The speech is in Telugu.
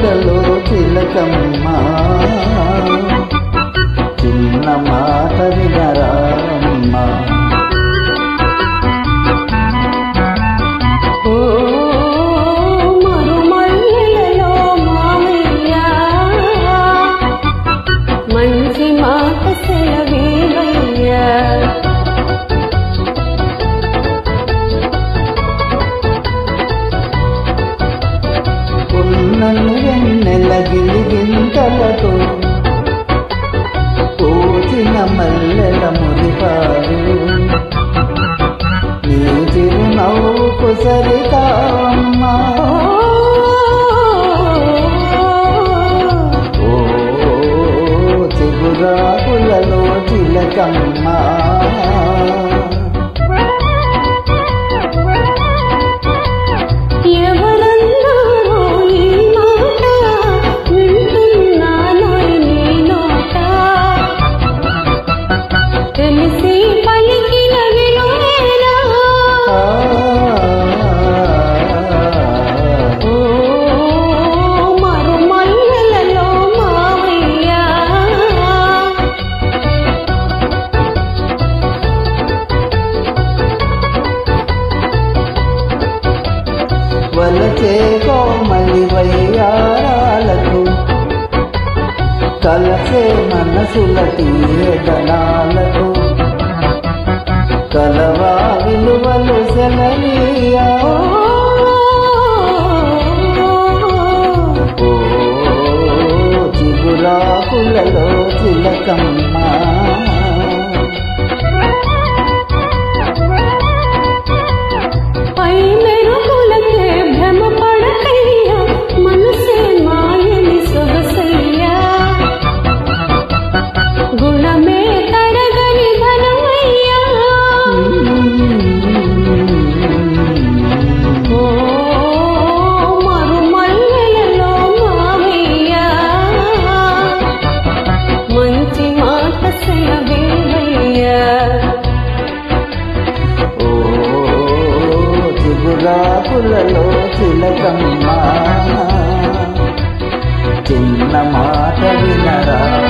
చిగురాకులలో చిలకమ్మ చిన్న మాట వినరామ్మ ఓ మరుమల్లెలలో మామయ్య మంచి మాట సెలవేవయ్యా ఉన్నను వెన్నెల గిలిగింతలతో పోచిన మల్లెల మురిపాలు నీ చిరునవ్వుకు సరికామ్మా ఓ చిగురాకులలో చిలకమ్మా ఎవరన్నారో ఈ మాట వింటున్నానో నీ నోట తెలిసి పలికిన విలువేనా ఓ మరుమల్లెలలో మావయ్యా వలచే కోమలి వయ్యారాలకు కలసే మనసుల తీయదనాలకు కలవా విలువలు సెలవీయా ఓ చిగురాకులలో చిలకమ్మా పై మెరుగులకే భ్రమ పడకయ్యా మనసే మాయని సొగసయ్యా గుణమే తరగని ధనమయ్యా ఓ మరుమల్లెలలో మావయ్యా మంచి మాట సెలవేవయ్యా ఓ చిగురాకులలో చిలకమ్మా చిన్న మాట వినరా